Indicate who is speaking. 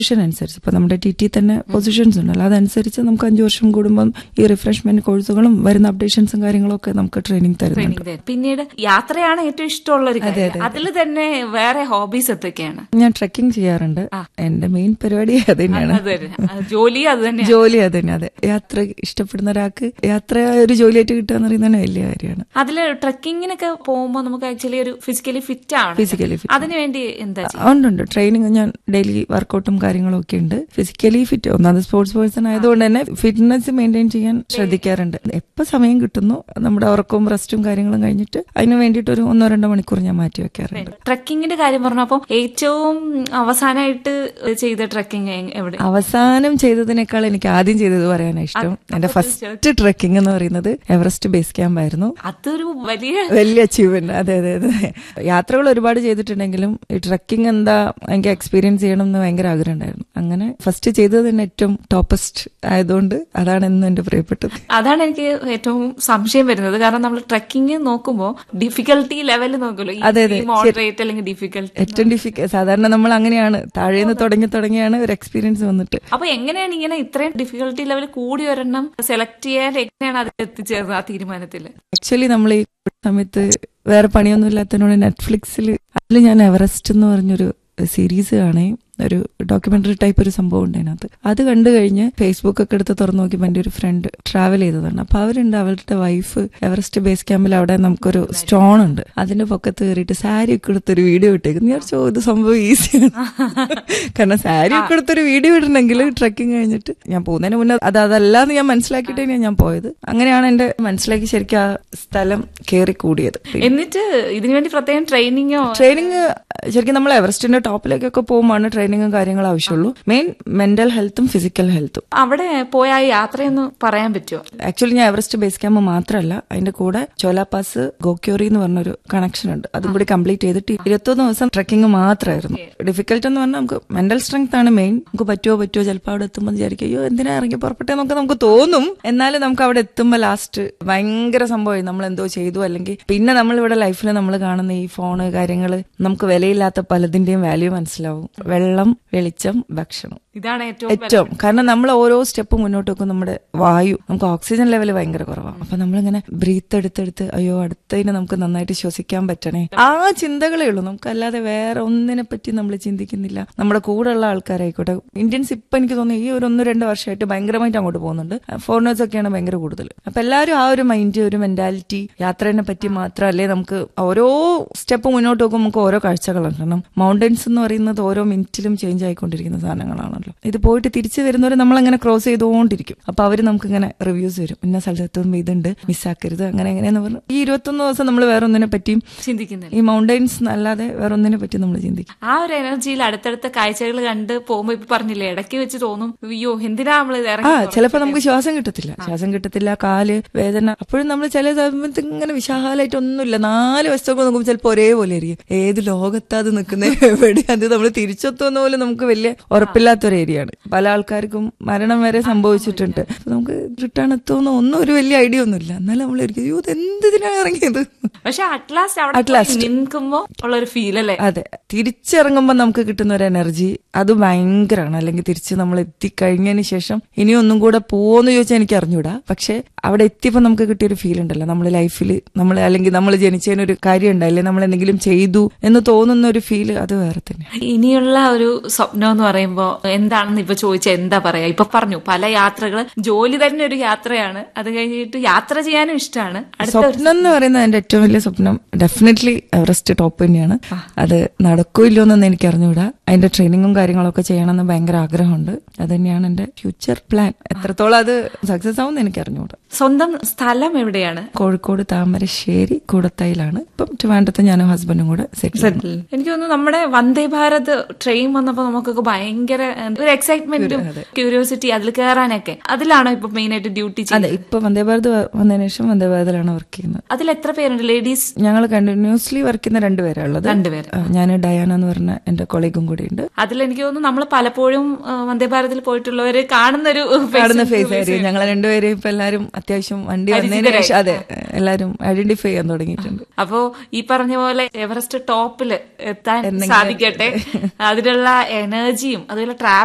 Speaker 1: Position അനുസരിച്ച് ഇപ്പൊ നമ്മുടെ ടി ടി തന്നെ പൊസിഷൻസ് ഉണ്ടല്ലോ അതനുസരിച്ച് നമുക്ക് അഞ്ചു വർഷം കൂടുമ്പം ഈ റിഫ്രഷ്മെന്റ് കോഴ്സുകളും വരുന്ന അപ്ഡേഷൻസും കാര്യങ്ങളും ഒക്കെ നമുക്ക് ട്രെയിനിങ് തരുന്നുണ്ട്
Speaker 2: ട്രെയിനിങ് തരും. പിന്നീട് യാത്രയാണ് ഏറ്റവും ഇഷ്ടമുള്ള ഒരു കാര്യം അതിൽ തന്നെ വേറെ ഹോബീസ് എന്തൊക്കെയാണ്
Speaker 1: ഞാൻ ട്രെക്കിംഗ് ചെയ്യാറുണ്ട് എന്റെ മെയിൻ പരിപാടി അത് തന്നെയാണ്
Speaker 2: അത് തന്നെ. ആ, ജോലി അത് തന്നെ
Speaker 1: ജോലി അത് തന്നെ അതെ യാത്ര ഇഷ്ടപ്പെടുന്ന ഒരാൾക്ക് യാത്ര ഒരു ജോലിയായിട്ട് കിട്ടുക എന്ന് പറയുന്നത് തന്നെ വലിയ കാര്യമാണ്
Speaker 2: അതില് ട്രക്കിങ്ങിനൊക്കെ പോകുമ്പോൾ നമുക്ക് ആക്ച്വലി ഒരു ഫിസിക്കലി ഫിറ്റ് ആണ്
Speaker 1: ഫിസിക്കലി ഫിറ്റ്
Speaker 2: അതിനുവേണ്ടി എന്താ ചെയ്യുക?
Speaker 1: ഉണ്ട് ഉണ്ട് ട്രെയിനിങ് ഞാൻ ഡെയിലി വർക്കൗട്ടും കാര്യങ്ങളും ഒക്കെ ഉണ്ട് ഫിസിക്കലി ഫിറ്റ് ഒന്നാമത് സ്പോർട്സ് പേഴ്സൺ ആയതുകൊണ്ട് തന്നെ ഫിറ്റ്നസ് മെയിൻറ്റെയിൻ ചെയ്യാൻ ശ്രദ്ധിക്കാറുണ്ട് എപ്പോൾ സമയം കിട്ടുന്നു നമ്മുടെ ഉറക്കവും റെസ്റ്റും കാര്യങ്ങളും കഴിഞ്ഞിട്ട് അതിന് വേണ്ടിയിട്ട് ഒരു ഒന്നോ രണ്ടോ മണിക്കൂർ ഞാൻ മാറ്റി വെക്കാറുണ്ട്
Speaker 2: ട്രക്കിങ്ങിന്റെ കാര്യം പറഞ്ഞപ്പോ ഏറ്റവും അവസാനമായിട്ട് ചെയ്ത ട്രക്കിംഗ് എവിടെ
Speaker 1: അവസാനം ചെയ്തതിനേക്കാൾ എനിക്ക് ആദ്യം ചെയ്തത് പറയാനാണ് ഇഷ്ടം എന്റെ ഫസ്റ്റ് ട്രെക്കിംഗ് എന്ന് പറയുന്നത് എവറസ്റ്റ് ബേസ് ക്യാമ്പ് ആയിരുന്നു
Speaker 2: അതൊരു വലിയ
Speaker 1: വലിയ അച്ചീവ്മെന്റ് അതെ അതെ അതെ യാത്രകൾ ഒരുപാട് ചെയ്തിട്ടുണ്ടെങ്കിലും ഈ ട്രക്കിംഗ് എന്താ എനിക്ക് എക്സ്പീരിയൻസ് ചെയ്യണം എന്ന് ഭയങ്കര ആഗ്രഹം ഉണ്ടായിരുന്നു അങ്ങനെ ഫസ്റ്റ് ചെയ്തത് തന്നെ ഏറ്റവും ടോപ്പസ്റ്റ് ആയതുകൊണ്ട് അതാണ് എന്നും എന്റെ പ്രിയപ്പെട്ടത്
Speaker 2: അതാണ് എനിക്ക് ഏറ്റവും സംശയം വരുന്നത് കാരണം നമ്മൾ ട്രക്കിംഗ് നോക്കുമ്പോൾ ഡിഫിക്കൽട്ടി ലെവൽ നോക്കുമല്ലോ
Speaker 1: അതെ, അതെ.
Speaker 2: മോഡറേറ്റ് അല്ലെങ്കിൽ ഡിഫിക്കൽട്ടി
Speaker 1: ഏറ്റവും ഡിഫിക്ക സാധാരണ നമ്മൾ അങ്ങനെയാണ് താഴേന്ന് തുടങ്ങി തുടങ്ങിയാണ് ഒരു എക്സ്പീരിയൻസ് വന്നിട്ട്
Speaker 2: അപ്പൊ എങ്ങനെയാണ് ഇങ്ങനെ ഇത്രയും ഡിഫിക്കൽട്ടി ലെവൽ കൂടി ഒരെണ്ണം സെലക്ട് ചെയ്യാൻ എങ്ങനെയാണ് അത് എത്തിച്ചേർന്നത് ആ തീരുമാനത്തിൽ
Speaker 1: ആക്ച്വലി നമ്മൾ ഈ സമയത്ത് വേറെ പണിയൊന്നും ഇല്ലാത്തതിനോട് നെറ്റ്ഫ്ലിക്സിൽ അതിൽ ഞാൻ എവറസ്റ്റ് എന്ന് പറഞ്ഞൊരു സീരീസ് കാണേ ഒരു ഡോക്യുമെന്ററി ടൈപ്പ് ഒരു സംഭവം ഉണ്ട് അതിനകത്ത് അത് കണ്ടു കഴിഞ്ഞ് ഫേസ്ബുക്ക് ഒക്കെ എടുത്ത് തുറന്നു നോക്കിയപ്പോൾ എൻ്റെ ഒരു ഫ്രണ്ട് ട്രാവൽ ചെയ്തതാണ് അപ്പൊ അവരുണ്ട് അവരുടെ വൈഫ് എവറസ്റ്റ് ബേസ് ക്യാമ്പിൽ അവിടെ നമുക്കൊരു സ്റ്റോൺ ഉണ്ട് അതിന്റെ പൊക്കത്ത് കയറിയിട്ട് സാരി ഒക്കെ എടുത്തൊരു വീഡിയോ ഇട്ടേക്കുന്നു ഞാൻ ചോ ഇത് സംഭവം ഈസിയാണ് കാരണം സാരി ഒക്കെ എടുത്തൊരു വീഡിയോ ഇടണമെങ്കിൽ ട്രക്കിംഗ് കഴിഞ്ഞിട്ട് ഞാൻ പോകുന്നതിന് മുന്നേ അത് അതല്ലാന്ന് ഞാൻ മനസ്സിലാക്കിയിട്ടേ ഞാൻ പോയത് അങ്ങനെയാണ് എന്റെ മനസ്സിലാക്കി ശരിക്കും ആ സ്ഥലം കയറി കൂടിയത്
Speaker 2: എന്നിട്ട് ഇതിനു വേണ്ടി പ്രത്യേകം ട്രെയിനിങ്ങോ
Speaker 1: ട്രെയിനിങ് ശരിക്കും നമ്മൾ എവറസ്റ്റിന്റെ ടോപ്പിലേക്കൊക്കെ പോകുമ്പോൾ ട്രെയിനിങ്ങും കാര്യങ്ങളും ആവശ്യമുള്ളൂ മെയിൻ മെന്റൽ ഹെൽത്തും ഫിസിക്കൽ ഹെൽത്തും
Speaker 2: അവിടെ പോയ ആ യാത്രയൊന്ന് പറയാൻ പറ്റുമോ
Speaker 1: ആക്ച്വലി ഞാൻ എവറസ്റ്റ് ബേസ് ക്യാമ്പ് മാത്രമല്ല അതിന്റെ കൂടെ ചോലാപാസ് ഗോക്യോറി എന്ന് പറഞ്ഞൊരു കണക്ഷൻ ഉണ്ട് അതും കൂടി കംപ്ലീറ്റ് ചെയ്തിട്ട് ഇരുപത്തൊന്ന് ദിവസം ട്രക്കിംഗ് മാത്രമായിരുന്നു ഡിഫിക്കൽട്ട് എന്ന് പറഞ്ഞാൽ നമുക്ക് മെന്റൽ സ്ട്രെങ്ത് ആണ് മെയിൻ നമുക്ക് പറ്റുമോ പറ്റുമോ ചിലപ്പോൾ അവിടെ എത്തുമ്പോൾ വിചാരിക്കും അയ്യോ എന്തിനാ ഇറങ്ങി പുറപ്പെട്ടെ നമുക്ക് നമുക്ക് തോന്നും എന്നാലും നമുക്ക് അവിടെ എത്തുമ്പോൾ ലാസ്റ്റ് ഭയങ്കര സംഭവമായി നമ്മൾ എന്തോ ചെയ്തു അല്ലെങ്കിൽ പിന്നെ നമ്മൾ ഇവിടെ ലൈഫിൽ നമ്മൾ കാണുന്ന ഈ ഫോണ് കാര്യങ്ങൾ നമുക്ക് വിലയില്ലാത്ത പലതിന്റെയും വാല്യൂ മനസ്സിലാവും വെള്ളം വെളിച്ചം ഭക്ഷണം
Speaker 2: ഇതാണ് ഏറ്റവും
Speaker 1: ഏറ്റവും കാരണം നമ്മൾ ഓരോ സ്റ്റെപ്പ് മുന്നോട്ട് വെക്കും നമ്മുടെ വായു നമുക്ക് ഓക്സിജൻ ലെവൽ ഭയങ്കര കുറവാണ് അപ്പൊ നമ്മളിങ്ങനെ ബ്രീത്ത് എടുത്തെടുത്ത് അയ്യോ അടുത്തതിനെ നമുക്ക് നന്നായിട്ട് ശ്വസിക്കാൻ പറ്റണേ ആ ചിന്തകളേ ഉള്ളൂ നമുക്ക് അല്ലാതെ വേറെ ഒന്നിനെ പറ്റി നമ്മൾ ചിന്തിക്കുന്നില്ല നമ്മുടെ കൂടെയുള്ള ആൾക്കാരായിക്കോട്ടെ ഇന്ത്യൻസ് ഇപ്പൊ എനിക്ക് തോന്നുന്നു ഈ ഒരു ഒന്ന് രണ്ട് വർഷമായിട്ട് ഭയങ്കരമായിട്ട് അങ്ങോട്ട് പോകുന്നുണ്ട് ഫോറിനേഴ്സ് ഒക്കെയാണ് ഭയങ്കര കൂടുതൽ അപ്പൊ എല്ലാവരും ആ ഒരു മൈൻഡ് ഒരു മെന്റാലിറ്റി യാത്രേനെ പറ്റി മാത്രമല്ലേ നമുക്ക് ഓരോ സ്റ്റെപ്പ് മുന്നോട്ട് പോകുമ്പോൾ നമുക്ക് ഓരോ കാഴ്ചകളാണ് കാരണം മൗണ്ടൻസ് എന്ന് പറയുന്നത് ഓരോ മിനിറ്റിലും ചേഞ്ച് ആയിക്കൊണ്ടിരിക്കുന്ന സാധനങ്ങളാണല്ലോ ഇത് പോയിട്ട് തിരിച്ചു വരുന്നവരെ നമ്മൾ അങ്ങനെ ക്രോസ് ചെയ്തുകൊണ്ടിരിക്കും അപ്പൊ അവര് നമുക്ക് ഇങ്ങനെ റിവ്യൂസ് വരും ഇന്ന സ്ഥലത്തും ഇതുണ്ട് മിസ്സാക്കരുത് അങ്ങനെ എങ്ങനെയെന്ന് പറഞ്ഞു ഈ ഇരുപത്തൊന്ന് ദിവസം നമ്മൾ വേറെ ഒന്നിനെ പറ്റിയും
Speaker 2: ചിന്തിക്കുന്നില്ല
Speaker 1: ഈ മൗണ്ടൻസ് അല്ലാതെ വേറെ ഒന്നിനെ പറ്റി നമ്മൾ ചിന്തിക്കും
Speaker 2: ആ ഒരു എനർജിയിൽ അടുത്തടുത്ത കാഴ്ചകൾ കണ്ട് പോകുമ്പോ ഇപ്പൊ പറഞ്ഞില്ലേ ഇടയ്ക്ക് വെച്ച് തോന്നും അയ്യോ എന്തിനാ നമ്മൾ ഇത്
Speaker 1: ആ
Speaker 2: ഇറങ്ങി
Speaker 1: ചിലപ്പോ നമുക്ക് ശ്വാസം കിട്ടത്തില്ല ശ്വാസം കിട്ടത്തില്ല കാല് വേദന അപ്പോഴും നമ്മൾ ചില സമയത്ത് ഇങ്ങനെ വിശാലമായിട്ട് ഒന്നുമില്ല നാല് വശത്തൊക്കെ നോക്കുമ്പോൾ ചിലപ്പോൾ ഒരേപോലെ ആയിരിക്കും ഏത് ലോകത്താ അത് നിൽക്കുന്നത് എവിടെ അത് നമ്മൾ തിരിച്ചെത്തുന്ന പോലെ നമുക്ക് വലിയ ഉറപ്പില്ലാത്തൊരു ഏരിയ ആണ് പല ആൾക്കാർക്കും മരണം വരെ സംഭവിച്ചിട്ടുണ്ട് അപ്പൊ നമുക്ക് റിട്ടേൺ എത്തുമെന്ന് ഒന്നും ഒരു വലിയ ഐഡിയ ഒന്നുമില്ല എന്നാലും നമ്മൾ ഇരിക്കും അയ്യോ ഇത് എന്തിനാണ് ഇറങ്ങിയത്
Speaker 2: പക്ഷെ അറ്റ്ലാസ്റ്റ് അവിടെ
Speaker 1: At last.
Speaker 2: പോയി നിൽക്കുമ്പോ ഉള്ള ഒരു ഫീൽ അല്ലേ
Speaker 1: അതെ തിരിച്ചിറങ്ങുമ്പോൾ നമുക്ക് കിട്ടുന്ന ഒരു എനർജി അത് ഭയങ്കരമാണ് അല്ലെങ്കിൽ തിരിച്ച് നമ്മൾ എത്തിക്കഴിഞ്ഞതിന് ശേഷം ഇനി ഒന്നും കൂടെ പോവോന്ന് ചോദിച്ചാൽ എനിക്ക് അറിഞ്ഞൂടാ പക്ഷെ അവിടെ എത്തിയപ്പോൾ നമുക്ക് കിട്ടിയൊരു ഫീൽ ഉണ്ടല്ലോ നമ്മൾ ലൈഫിൽ നമ്മൾ അല്ലെങ്കിൽ നമ്മൾ ജനിച്ചതിനൊരു കാര്യം ഉണ്ടായില്ലേ നമ്മൾ എന്തെങ്കിലും ചെയ്തു എന്ന് തോന്നുന്ന ഒരു ഫീല് അത് വേറെ തന്നെ
Speaker 2: ഇനിയുള്ള ഒരു സ്വപ്നം എന്ന് പറയുമ്പോ എന്താണെന്ന് ഇപ്പൊ ചോദിച്ചാൽ എന്താ പറയാ ഇപ്പൊ പറഞ്ഞു പല യാത്രകൾ ജോലി തന്നെ ഒരു യാത്രയാണ് അത് കഴിഞ്ഞിട്ട് യാത്ര ചെയ്യാനും ഇഷ്ടമാണ് അടുത്ത ഒരു
Speaker 1: സ്വപ്നം എന്ന് പറയുന്നത് എന്റെ ഏറ്റവും വലിയ സ്വപ്നം ഡെഫിനറ്റ്ലി എവറസ്റ്റ് ടോപ്പ് തന്നെയാണ് അത് നടക്കോ ഇല്ലയോ എന്നൊന്നും എനിക്ക് അറിഞ്ഞൂടാ അതിന്റെ ട്രെയിനിങ്ങും കാര്യങ്ങളൊക്കെ ചെയ്യണമെന്ന് ഭയങ്കര ആഗ്രഹമുണ്ട് അത് തന്നെയാണ് എന്റെ ഫ്യൂച്ചർ പ്ലാൻ എത്രത്തോളം അത് സക്സസ് ആവും എന്ന് എനിക്ക് അറിഞ്ഞൂടാ
Speaker 2: സ്വന്തം സ്ഥലം എവിടെയാണ്
Speaker 1: കോഴിക്കോട് താമരശ്ശേരി കൂടത്തയിലാണ് ഇപ്പം ട്രിവാൻഡ്രത്ത് ഞാനും ഹസ്ബൻഡും കൂടെ സെറ്റിൽ
Speaker 2: എനിക്ക് തോന്നുന്നു നമ്മുടെ വന്ദേ ഭാരത് ട്രെയിൻ വന്നപ്പോ നമുക്കൊക്കെ ഭയങ്കര ഒരു എക്സൈറ്റ്മെന്റും ക്യൂരിയോസിറ്റി അതിൽ കയറാനൊക്കെ അതിലാണോ ഇപ്പൊ മെയിൻ ആയിട്ട് ഡ്യൂട്ടി
Speaker 1: അതെ
Speaker 2: ചെയ്യുന്നത്
Speaker 1: ഇപ്പൊ വന്ദേ ഭാരത് വ- വന്നതിന് ശേഷം വന്ദേ ഭാരതിലാണ് വർക്ക് ചെയ്യുന്നത്
Speaker 2: അതിൽ എത്ര പേരുണ്ട് ലേഡീസ്
Speaker 1: ഞങ്ങൾ കണ്ടിന്യൂസ്ലി വർക്ക് ചെയ്യുന്ന രണ്ടുപേരാ ഉള്ളത്
Speaker 2: രണ്ടുപേര്
Speaker 1: ഞാൻ ഡയാന എന്ന് പറഞ്ഞ എന്റെ കൊളീഗും കൂടി ഉണ്ട്
Speaker 2: അതിൽ എനിക്ക് തോന്നുന്നു നമ്മൾ പലപ്പോഴും ആ, വന്ദേ ഭാരതിൽ പോയിട്ടുള്ളവര് കാണുന്നൊരു
Speaker 1: കാണുന്ന ഫേസ് ആയിരിക്കും ഞങ്ങൾ രണ്ടുപേരെയും ഇപ്പൊ എല്ലാരും അത്യാവശ്യം വണ്ടി വന്നതിന് ശേഷം അതെ എല്ലാരും ഐഡന്റിഫൈ ചെയ്യാൻ തുടങ്ങിയിട്ടുണ്ട്
Speaker 2: അപ്പോ ഈ പറഞ്ഞ പോലെ എവറസ്റ്റ് ടോപ്പിൽ എത്താൻ സാധിക്കട്ടെ അതിലുള്ള എനർജിയും അതുപോലെ ട്രാവൽ